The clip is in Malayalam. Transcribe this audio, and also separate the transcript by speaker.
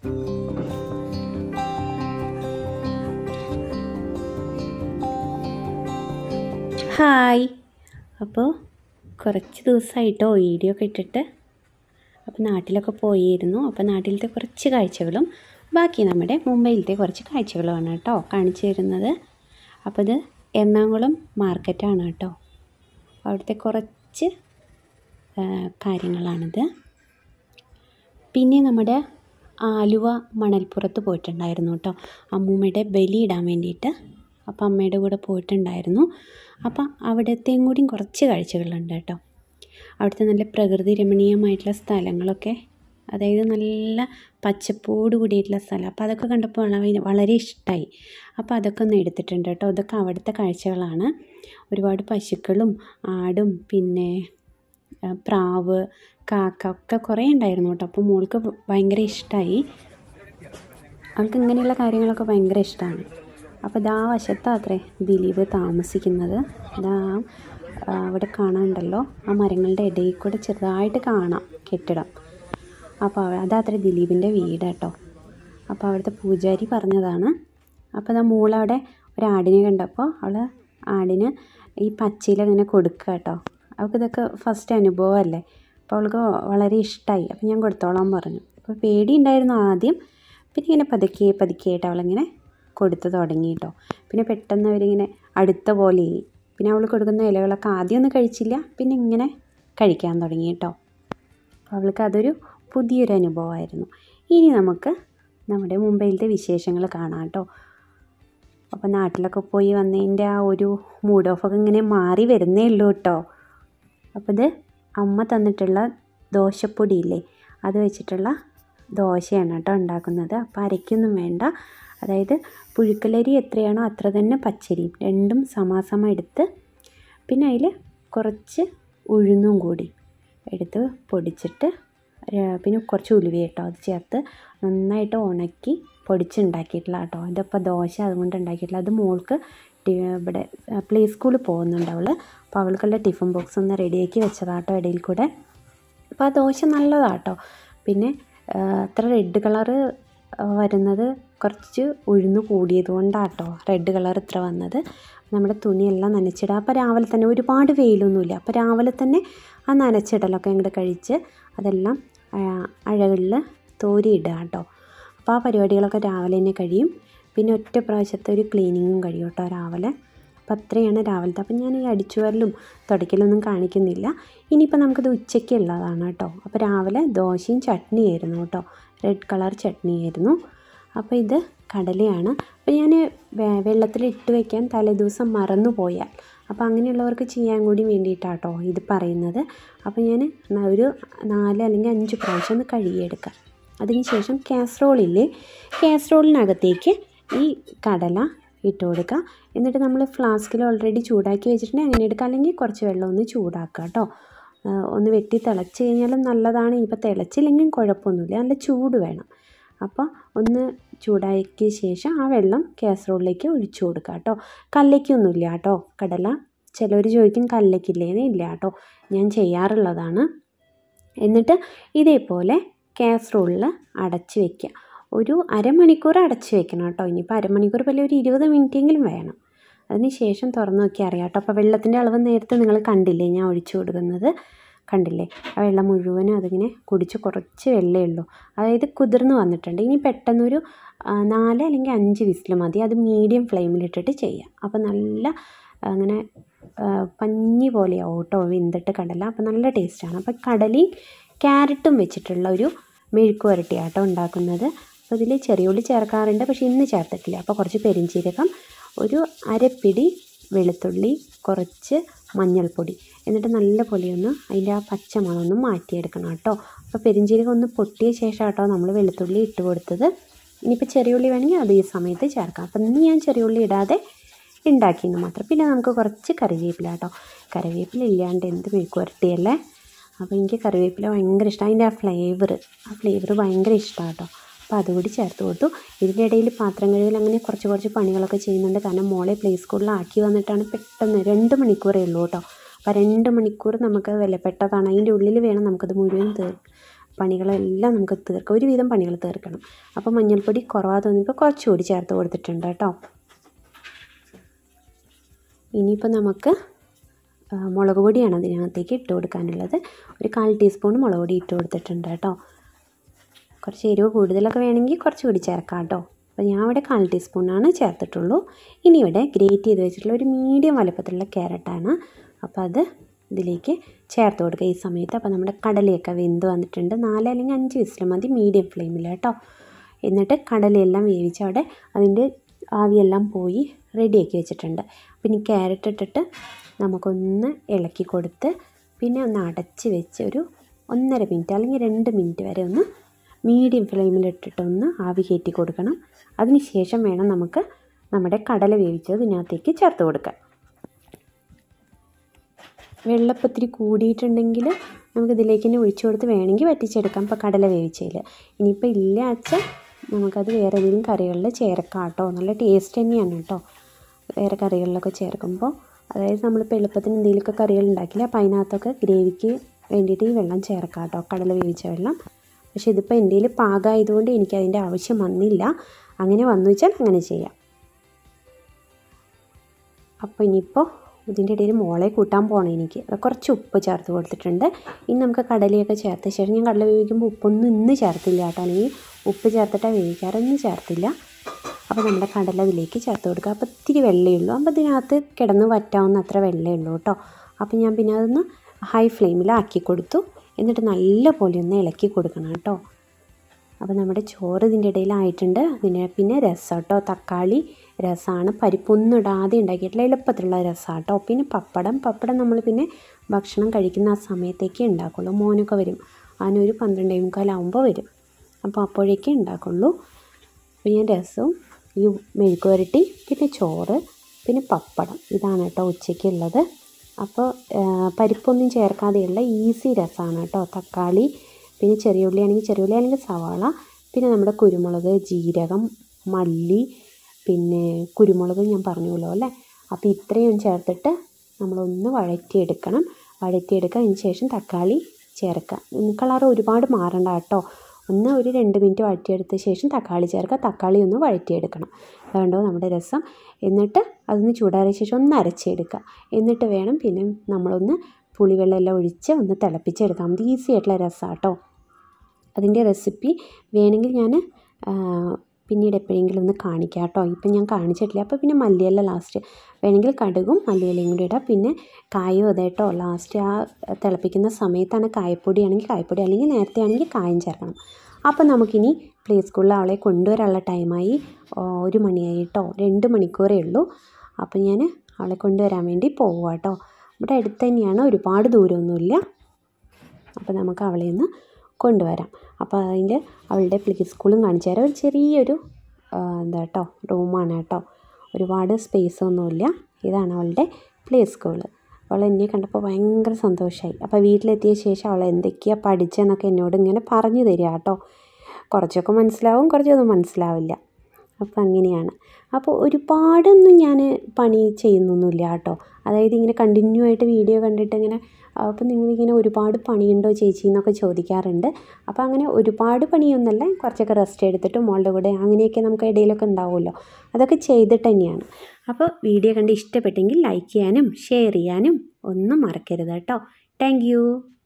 Speaker 1: ഹായ് അപ്പോൾ കുറച്ച് ദിവസമായിട്ടോ വീഡിയോ ഒക്കെ ഇട്ടിട്ട് അപ്പോൾ നാട്ടിലൊക്കെ പോയിരുന്നു അപ്പോൾ നാട്ടിലത്തെ കുറച്ച് കാഴ്ചകളും ബാക്കി നമ്മുടെ മുംബൈയിലത്തെ കുറച്ച് കാഴ്ചകളുമാണ് കേട്ടോ കാണിച്ചു തരുന്നത് അപ്പോൾ ഇത് എറണാകുളം മാർക്കറ്റാണ് കേട്ടോ അവിടുത്തെ കുറച്ച് ആ, കാര്യങ്ങളാണിത് പിന്നെ നമ്മുടെ ആലുവ മണൽപ്പുറത്ത് പോയിട്ടുണ്ടായിരുന്നു കേട്ടോ അമ്മൂമ്മയുടെ ബലി ഇടാൻ വേണ്ടിയിട്ട് അപ്പം അമ്മയുടെ കൂടെ പോയിട്ടുണ്ടായിരുന്നു അപ്പം അവിടത്തെയും കൂടിയും കുറച്ച് കാഴ്ചകളുണ്ട് കേട്ടോ അവിടുത്തെ നല്ല പ്രകൃതി രമണീയമായിട്ടുള്ള സ്ഥലങ്ങളൊക്കെ അതായത് നല്ല പച്ചപ്പോട് കൂടിയിട്ടുള്ള സ്ഥലം അപ്പോൾ അതൊക്കെ കണ്ടപ്പോൾ വളരെ വളരെ ഇഷ്ടമായി അപ്പോൾ അതൊക്കെ ഒന്ന് എടുത്തിട്ടുണ്ട് കേട്ടോ അതൊക്കെ അവിടുത്തെ കാഴ്ചകളാണ് ഒരുപാട് പശുക്കളും ആടും പിന്നെ ആ, പ്രാവ് കാക്ക ഒക്കെ കുറേ ഉണ്ടായിരുന്നു കേട്ടോ അപ്പോൾ മോൾക്ക് ഭയങ്കര ഇഷ്ടമായി അവൾക്ക് ഇങ്ങനെയുള്ള കാര്യങ്ങളൊക്കെ ഭയങ്കര ഇഷ്ടമാണ് അപ്പോൾ ഇതാ വശത്താത്രേ ദിലീപ് താമസിക്കുന്നത് ഇതാ ആ, അവിടെ കാണാനുണ്ടല്ലോ ആ മരങ്ങളുടെ ഇടയിൽ കൂടെ ചെറുതായിട്ട് കാണാം കെട്ടിടം അപ്പോൾ അവ- അതാത്രേ ദിലീപിൻ്റെ വീട് കേട്ടോ അപ്പോൾ അവിടുത്തെ പൂജാരി പറഞ്ഞതാണ് അപ്പോൾ ഇതാ മോളവിടെ ഒരു ആടിനെ കണ്ടപ്പോൾ അവൾ ആടിന് ഈ പച്ചയില ഇങ്ങനെ കൊടുക്കുക കേട്ടോ അവൾക്ക് ഇതൊക്കെ ഫസ്റ്റ് അനുഭവമല്ലേ അപ്പോൾ അവൾക്ക് വളരെ ഇഷ്ടമായി അപ്പോൾ ഞാൻ കൊടുത്തോളാൻ പറഞ്ഞു അപ്പോൾ പേടിയുണ്ടായിരുന്നു ആദ്യം പിന്നെ ഇങ്ങനെ പതുക്കെ പതുക്കെയായിട്ട് അവളിങ്ങനെ കൊടുത്തു തുടങ്ങി കേട്ടോ പിന്നെ പെട്ടെന്ന് അവരിങ്ങനെ അടുത്ത പോലെ പിന്നെ അവൾ കൊടുക്കുന്ന ഇലകളൊക്കെ ആദ്യമൊന്നും കഴിച്ചില്ല പിന്നെ ഇങ്ങനെ കഴിക്കാൻ തുടങ്ങി കേട്ടോ അപ്പോൾ അവൾക്ക് അതൊരു പുതിയൊരു അനുഭവമായിരുന്നു ഇനി നമുക്ക് നമ്മുടെ മുംബൈയിലത്തെ വിശേഷങ്ങൾ കാണാം കേട്ടോ അപ്പോൾ നാട്ടിലൊക്കെ പോയി വന്നതിൻ്റെ ആ ഒരു മൂഡ് ഓഫൊക്കെ ഇങ്ങനെ മാറി വരുന്നേ ഉള്ളൂ കേട്ടോ അപ്പോൾ ഇത് അമ്മ തന്നിട്ടുള്ള ദോശപ്പൊടിയില്ലേ അത് വെച്ചിട്ടുള്ള ദോശയാണ് കേട്ടോ ഉണ്ടാക്കുന്നത് അപ്പോൾ അരയ്ക്കൊന്നും വേണ്ട അതായത് പുഴുക്കലരി എത്രയാണോ അത്ര തന്നെ പച്ചരിയും രണ്ടും സമാസമം എടുത്ത് പിന്നെ അതിൽ കുറച്ച് ഉഴുന്നും കൂടി എടുത്ത് പൊടിച്ചിട്ട് ര- പിന്നെ കുറച്ച് ഉലുവ കേട്ടോ അത് ചേർത്ത് നന്നായിട്ട് ഉണക്കി പൊടിച്ചുണ്ടാക്കിയിട്ടുള്ള കേട്ടോ ഇതിപ്പോൾ ദോശ അതുകൊണ്ട് ഉണ്ടാക്കിയിട്ടുള്ള അത് മോൾക്ക് ടി- ഇവിടെ പ്ലേ സ്കൂളിൽ പോകുന്നുണ്ട് അവൾ അപ്പോൾ അവൾക്കുള്ള ടിഫിൻ ബോക്സ് ഒന്ന് റെഡിയാക്കി വെച്ചതാട്ടോ ഇടയിൽ കൂടെ അപ്പോൾ ആ ദോശ നല്ലതാട്ടോ പിന്നെ ആ, അത്ര റെഡ് കളറ് വരുന്നത് കുറച്ച് ഉഴുന്ന് കൂടിയത് കൊണ്ടാട്ടോ റെഡ് കളർ ഇത്ര വന്നത് നമ്മുടെ തുണിയെല്ലാം നനച്ചിടുക അപ്പോൾ രാവിലെ തന്നെ ഒരുപാട് വെയിലൊന്നുമില്ല അപ്പോൾ രാവിലെ തന്നെ ആ നനച്ചിടലൊക്കെ അങ്ങോട്ട് കഴിച്ച് അതെല്ലാം അഴകളിൽ തോരിയിടുക കേട്ടോ അപ്പോൾ ആ പരിപാടികളൊക്കെ രാവിലെ തന്നെ കഴിയും പിന്നെ ഒറ്റ പ്രാവശ്യത്തെ ഒരു ക്ലീനിങ്ങും കഴിയും കേട്ടോ രാവിലെ അപ്പോൾ അത്രയാണ് രാവിലത്തെ അപ്പം ഞാൻ ഈ അടിച്ചുവരലും തുടയ്ക്കലൊന്നും കാണിക്കുന്നില്ല ഇനിയിപ്പോൾ നമുക്കിത് ഉച്ചയ്ക്കുള്ളതാണ് കേട്ടോ അപ്പോൾ രാവിലെ ദോശയും ചട്നിയായിരുന്നു കേട്ടോ റെഡ് കളർ ചട്നിയായിരുന്നു അപ്പോൾ ഇത് കടലയാണ് അപ്പോൾ ഞാൻ വെള്ളത്തിൽ ഇട്ട് വയ്ക്കാൻ തലേദിവസം മറന്നു പോയാൽ അപ്പോൾ അങ്ങനെയുള്ളവർക്ക് ചെയ്യാൻ കൂടി വേണ്ടിയിട്ടാട്ടോ ഇത് പറയുന്നത് അപ്പോൾ ഞാൻ ന- ഒരു നാല് അല്ലെങ്കിൽ അഞ്ച് പ്രാവശ്യം ഒന്ന് കഴുകിയെടുക്കാം അതിനുശേഷം കാസറോളില്ലേ കാസറോളിനകത്തേക്ക് ഈ കടല ഇട്ട് കൊടുക്കുക എന്നിട്ട് നമ്മൾ ഫ്ലാസ്കിൽ ഓൾറെഡി ചൂടാക്കി വെച്ചിട്ടുണ്ടെങ്കിൽ അങ്ങനെ എടുക്കുക അല്ലെങ്കിൽ കുറച്ച് വെള്ളം ഒന്ന് ചൂടാക്കുക കേട്ടോ ആ, ഒന്ന് വെട്ടി തിളച്ച് കഴിഞ്ഞാലും നല്ലതാണ് ഇപ്പോൾ തിളച്ചില്ലെങ്കിൽ കുഴപ്പമൊന്നുമില്ല നല്ല ചൂട് വേണം അപ്പോൾ ഒന്ന് ചൂടാക്കിയ ശേഷം ആ വെള്ളം കാസറോളിലേക്ക് ഒഴിച്ചു കൊടുക്കുക കേട്ടോ കല്ലയ്ക്കൊന്നുമില്ല കേട്ടോ കടല ചിലർ ചോദിക്കും കല്ലയ്ക്കില്ലേന്ന് ഇല്ല കേട്ടോ ഞാൻ ചെയ്യാറുള്ളതാണ് എന്നിട്ട് ഇതേപോലെ കാസറോളിൽ അടച്ച് വെക്കുക ഒരു അരമണിക്കൂർ അടച്ച് വെക്കണം കേട്ടോ ഇനിയിപ്പോൾ അരമണിക്കൂർ പോലെ ഒരു ഇരുപത് മിനിറ്റെങ്കിലും വേണം അതിന് ശേഷം തുറന്ന് നോക്കി അറിയാം കേട്ടോ അപ്പോൾ വെള്ളത്തിൻ്റെ അളവ് നേരത്തെ നിങ്ങൾ കണ്ടില്ലേ ഞാൻ ഒഴിച്ചു കൊടുക്കുന്നത് കണ്ടില്ലേ ആ വെള്ളം മുഴുവനും അതിങ്ങനെ കുടിച്ച് കുറച്ച് വെള്ളമേ ഉള്ളൂ അതായത് കുതിർന്ന് വന്നിട്ടുണ്ട് ഇനി പെട്ടെന്നൊരു ആ, നാല് അല്ലെങ്കിൽ അഞ്ച് വിസിൽ മതി അത് മീഡിയം ഫ്ലെയിമിലിട്ടിട്ട് ചെയ്യാം അപ്പോൾ നല്ല അങ്ങനെ ആ, പഞ്ഞി പോലെയാവും കേട്ടോ വെന്തിട്ട് കടല അപ്പോൾ നല്ല ടേസ്റ്റാണ് അപ്പോൾ കടലയും ക്യാരറ്റും വെച്ചിട്ടുള്ള ഒരു മെഴുക്ക് വരട്ടിയാട്ടോ ഉണ്ടാക്കുന്നത് അപ്പോൾ ഇതിൽ ചെറിയ ഉള്ളി ചേർക്കാറുണ്ട് പക്ഷേ ഇന്ന് ചേർത്തിട്ടില്ല അപ്പോൾ കുറച്ച് പെരിഞ്ചീരകം ഒരു അരപ്പിടി വെളുത്തുള്ളി കുറച്ച് മഞ്ഞൾപ്പൊടി എന്നിട്ട് നല്ല പൊടിയൊന്ന് അതിൻ്റെ ആ പച്ച മണമൊന്ന് മാറ്റിയെടുക്കണം കേട്ടോ അപ്പോൾ പെരിഞ്ചീരകം ഒന്ന് പൊട്ടിയ ശേഷം കേട്ടോ നമ്മൾ വെളുത്തുള്ളി ഇട്ട് കൊടുത്തത് ഇനിയിപ്പോൾ ചെറിയ ഉള്ളി വേണമെങ്കിൽ അത് ഈ സമയത്ത് ചേർക്കാം അപ്പം ഇന്ന് ഞാൻ ചെറിയ ഉള്ളി ഇടാതെ ഉണ്ടാക്കിയെന്ന് മാത്രം പിന്നെ നമുക്ക് കുറച്ച് കറിവേപ്പില കേട്ടോ കറിവേപ്പില ഇല്ലാണ്ട് എന്ത് മെഴുക്ക് വരട്ടിയല്ലേ അപ്പോൾ എനിക്ക് കറിവേപ്പില ഭയങ്കര ഇഷ്ടമാണ് അതിൻ്റെ ആ ഫ്ലേവർ ആ ഫ്ലേവർ ഭയങ്കര ഇഷ്ടമാണ് കേട്ടോ അപ്പോൾ അതുകൂടി ചേർത്ത് കൊടുത്തു ഇതിൻ്റെ ഇടയിൽ പാത്രം കഴുകൽ അങ്ങനെ കുറച്ച് കുറച്ച് പണികളൊക്കെ ചെയ്യുന്നുണ്ട് കാരണം മോളെ പ്ലേ സ്കൂളിൽ ആക്കി വന്നിട്ടാണ് പെട്ടെന്ന് രണ്ട് മണിക്കൂറേ ഉള്ളൂ കേട്ടോ അപ്പോൾ രണ്ട് മണിക്കൂർ നമുക്ക് വിലപ്പെട്ടതാണ് അതിൻ്റെ ഉള്ളിൽ വേണം നമുക്കത് മുഴുവൻ തീർ പണികളെല്ലാം നമുക്ക് തീർക്കാം ഒരുവിധം പണികൾ തീർക്കണം അപ്പോൾ മഞ്ഞൾപ്പൊടി കുറവാ തോന്നിയപ്പോൾ കുറച്ചുകൂടി ചേർത്ത് കൊടുത്തിട്ടുണ്ട് കേട്ടോ ഇനിയിപ്പോൾ നമുക്ക് ആ, മുളക് പൊടിയാണ് അതിനകത്തേക്ക് ഇട്ട് കൊടുക്കാനുള്ളത് ഒരു കാൽ ടീസ്പൂൺ മുളക് പൊടി ഇട്ട് കൊടുത്തിട്ടുണ്ട് കേട്ടോ കുറച്ച് എരിവ് കൂടുതലൊക്കെ വേണമെങ്കിൽ കുറച്ചുകൂടി ചേർക്കാം കേട്ടോ അപ്പോൾ ഞാൻ ഇവിടെ കാൽ ടീസ്പൂണാണ് ചേർത്തിട്ടുള്ളൂ ഇനി ഇവിടെ ഗ്രേറ്റ് ചെയ്ത് വെച്ചിട്ടുള്ള ഒരു മീഡിയം വലുപ്പത്തിലുള്ള ക്യാരറ്റാണ് അപ്പോൾ അത് ഇതിലേക്ക് ചേർത്ത് കൊടുക്കുക ഈ സമയത്ത് അപ്പോൾ നമ്മുടെ കടലയൊക്കെ വെന്ത് വന്നിട്ടുണ്ട് നാല് അല്ലെങ്കിൽ അഞ്ച് വിസിൽ മതി മീഡിയം ഫ്ലെയിമിൽ കേട്ടോ എന്നിട്ട് കടലയെല്ലാം വേവിച്ച് അവിടെ അതിൻ്റെ ആവിയെല്ലാം പോയി റെഡിയാക്കി വെച്ചിട്ടുണ്ട് പിന്നെ ഈ ക്യാരറ്റ് ഇട്ടിട്ട് നമുക്കൊന്ന് ഇളക്കി കൊടുത്ത് പിന്നെ ഒന്ന് അടച്ച് വെച്ച് ഒരു ഒന്നര മിനിറ്റ് അല്ലെങ്കിൽ രണ്ട് മിനിറ്റ് വരെ ഒന്ന് മീഡിയം ഫ്ലെയിമിലിട്ടിട്ട് ഒന്ന് ആവി കയറ്റി കൊടുക്കണം അതിന് ശേഷം വേണം നമുക്ക് നമ്മുടെ കടല വേവിച്ചത് ഇതിനകത്തേക്ക് ചേർത്ത് കൊടുക്കാൻ വെള്ളപ്പത്തിരി കൂടിയിട്ടുണ്ടെങ്കിൽ നമുക്ക് ഇതിലേക്ക് തന്നെ ഒഴിച്ചു കൊടുത്ത് വേണമെങ്കിൽ വറ്റിച്ചെടുക്കാം ഇപ്പോൾ കടല വേവിച്ചതിൽ ഇനിയിപ്പോൾ ഇല്ല അച്ഛൻ നമുക്കത് വേറെ ഏതെങ്കിലും കറികളിൽ ചേർക്കാം കേട്ടോ നല്ല ടേസ്റ്റ് തന്നെയാണ് കേട്ടോ വേറെ കറികളിലൊക്കെ ചേർക്കുമ്പോൾ അതായത് നമ്മളിപ്പോൾ എളുപ്പത്തിന് എന്തെങ്കിലുമൊക്കെ കറികൾ ഉണ്ടാക്കില്ല അപ്പോൾ അതിനകത്തൊക്കെ ഗ്രേവിക്ക് വേണ്ടിയിട്ട് ഈ വെള്ളം ചേർക്കാം കേട്ടോ കടല വേവിച്ച വെള്ളം പക്ഷേ ഇതിപ്പോൾ എൻ്റെ കയ്യിൽ പാകമായതുകൊണ്ട് എനിക്ക് അതിൻ്റെ ആവശ്യം വന്നില്ല അങ്ങനെ വന്നു വെച്ചാൽ അങ്ങനെ ചെയ്യാം അപ്പോൾ ഇനിയിപ്പോൾ ഇതിൻ്റെ ഇടയിൽ മോളെ കൂട്ടാൻ പോകണം എനിക്ക് അത് കുറച്ച് ഉപ്പ് ചേർത്ത് കൊടുത്തിട്ടുണ്ട് ഇനി നമുക്ക് കടലയൊക്കെ ചേർത്ത ശേഷം ഞാൻ കടല വേവിക്കുമ്പോൾ ഉപ്പൊന്നും ഇന്ന് ചേർത്തില്ല കേട്ടോ അല്ലെങ്കിൽ ഉപ്പ് ചേർത്തിട്ടാണ് വേവിക്കാറ് ഇന്ന് ചേർത്തില്ല അപ്പോൾ നമ്മുടെ കടല ഇതിലേക്ക് ചേർത്ത് കൊടുക്കുക അപ്പോൾ ഇത്തിരി വെള്ളമേ ഉള്ളൂ അപ്പോൾ ഇതിനകത്ത് കിടന്ന് വറ്റാവുന്ന അത്ര വെള്ളമേ ഉള്ളൂ കേട്ടോ അപ്പോൾ ഞാൻ പിന്നെ അതൊന്ന് ഹൈ ഫ്ലെയിമിലാക്കി കൊടുത്തു എന്നിട്ട് നല്ല പോലെ ഒന്ന് ഇളക്കി കൊടുക്കണം കേട്ടോ അപ്പോൾ നമ്മുടെ ചോറ് ഇതിൻ്റെ ഇടയിലായിട്ടുണ്ട് അതിന് പിന്നെ രസം കേട്ടോ തക്കാളി രസമാണ് പരിപ്പൊന്നും ഇടാതെ ഉണ്ടാക്കിയിട്ടുള്ള എളുപ്പത്തിലുള്ള രസമാണ് കേട്ടോ പിന്നെ പപ്പടം പപ്പടം നമ്മൾ പിന്നെ ഭക്ഷണം കഴിക്കുന്ന ആ സമയത്തേക്ക് ഉണ്ടാക്കുള്ളൂ മോനൊക്കെ വരും അവനൊരു പന്ത്രണ്ടേ മുക്കാലാവുമ്പോൾ വരും അപ്പോൾ അപ്പോഴേക്കേ ഉണ്ടാക്കുള്ളൂ അപ്പോൾ ഞാൻ രസവും ഈ മെഴുക്ക് പുരട്ടി പിന്നെ ചോറ് പിന്നെ പപ്പടം ഇതാണ് കേട്ടോ ഉച്ചയ്ക്കുള്ളത് അപ്പോൾ പരിപ്പൊന്നും ചേർക്കാതെയുള്ള ഈസി രസമാണ് കേട്ടോ തക്കാളി പിന്നെ ചെറിയ ഉള്ളി ആണെങ്കിൽ ചെറിയ ഉള്ളി അല്ലെങ്കിൽ സവാള പിന്നെ നമ്മുടെ കുരുമുളക് ജീരകം മല്ലി പിന്നെ കുരുമുളക് ഞാൻ പറഞ്ഞല്ലോ അല്ലേ അപ്പോൾ ഇത്രയും ചേർത്തിട്ട് നമ്മളൊന്ന് വഴറ്റിയെടുക്കണം വഴറ്റിയെടുക്കുക അതിന് ശേഷം തക്കാളി ചേർക്കുക കളർ ഒരുപാട് മാറണ്ട കേട്ടോ ഒന്ന് ഒരു രണ്ട് മിനിറ്റ് വഴറ്റിയെടുത്ത ശേഷം തക്കാളി ചേർക്കുക തക്കാളി ഒന്ന് വഴറ്റിയെടുക്കണം അതുകൊണ്ടോ നമ്മുടെ രസം എന്നിട്ട് അതൊന്ന് ചൂടാറിയ ശേഷം ഒന്ന് അരച്ചെടുക്കുക എന്നിട്ട് വേണം പിന്നെ നമ്മളൊന്ന് പുളിവെള്ളം എല്ലാം ഒഴിച്ച് ഒന്ന് തിളപ്പിച്ചെടുക്കാം അത് ഈസി ആയിട്ടുള്ള രസമാണ് കേട്ടോ അതിൻ്റെ റെസിപ്പി വേണമെങ്കിൽ ഞാൻ പിന്നീട് എപ്പോഴെങ്കിലും ഒന്ന് കാണിക്കാം കേട്ടോ ഇപ്പം ഞാൻ കാണിച്ചിട്ടില്ല അപ്പോൾ പിന്നെ മല്ലിയില ലാസ്റ്റ് വേണമെങ്കിൽ കടുകും മല്ലിയിലയും കൂടി ഇടാം പിന്നെ കായും അതെ കേട്ടോ ലാസ്റ്റ് ആ തിളപ്പിക്കുന്ന സമയത്താണ് കായപ്പൊടി ആണെങ്കിൽ കായപ്പൊടി അല്ലെങ്കിൽ നേരത്തെ ആണെങ്കിൽ കായം ചേർക്കണം അപ്പോൾ നമുക്കിനി പ്ലേ സ്കൂളിൽ അവളെ കൊണ്ടുവരാനുള്ള ടൈമായി ഒരു മണിയായി കേട്ടോ രണ്ട് മണിക്കൂറേ ഉള്ളൂ അപ്പോൾ ഞാൻ അവളെ കൊണ്ടുവരാൻ വേണ്ടി പോവുക കേട്ടോ ഇവിടെ അടുത്ത് തന്നെയാണ് ഒരുപാട് ദൂരമൊന്നുമില്ല അപ്പോൾ നമുക്ക് അവളെ ഒന്ന് കൊണ്ടുവരാം അപ്പോൾ അതിൻ്റെ അവളുടെ പ്ലേ സ്കൂളും കാണിച്ചു തരാം ഒരു ചെറിയൊരു എന്താ കേട്ടോ റൂമാണ് കേട്ടോ ഒരുപാട് സ്പേസ് ഒന്നുമില്ല ഇതാണ് അവളുടെ പ്ലേ സ്കൂള് അവൾ എന്നെ കണ്ടപ്പോൾ ഭയങ്കര സന്തോഷമായി അപ്പോൾ വീട്ടിലെത്തിയ ശേഷം അവൾ എന്തൊക്കെയാണ് പഠിച്ചതെന്നൊക്കെ എന്നോട് ഇങ്ങനെ പറഞ്ഞു തരിക കേട്ടോ കുറച്ചൊക്കെ മനസ്സിലാവും കുറച്ചൊന്നും മനസ്സിലാവില്ല അപ്പോൾ അങ്ങനെയാണ് അപ്പോൾ ഒരുപാടൊന്നും ഞാൻ പണി ചെയ്യുന്നൊന്നുമില്ല കേട്ടോ അതായത് ഇങ്ങനെ കണ്ടിന്യൂ ആയിട്ട് വീഡിയോ കണ്ടിട്ട് ഇങ്ങനെ അപ്പോൾ നിങ്ങളിങ്ങനെ ഒരുപാട് പണിയുണ്ടോ ചേച്ചി എന്നൊക്കെ ചോദിക്കാറുണ്ട് അപ്പോൾ അങ്ങനെ ഒരുപാട് പണിയൊന്നുമല്ല കുറച്ചൊക്കെ റെസ്റ്റ് എടുത്തിട്ട് മോളുടെ കൂടെ അങ്ങനെയൊക്കെ നമുക്ക് ഇടയിലൊക്കെ ഉണ്ടാവുമല്ലോ അതൊക്കെ ചെയ്തിട്ട് തന്നെയാണ് അപ്പോൾ വീഡിയോ കണ്ട് ഇഷ്ടപ്പെട്ടെങ്കിൽ ലൈക്ക് ചെയ്യാനും ഷെയർ ചെയ്യാനും ഒന്നും മറക്കരുത് കേട്ടോ താങ്ക്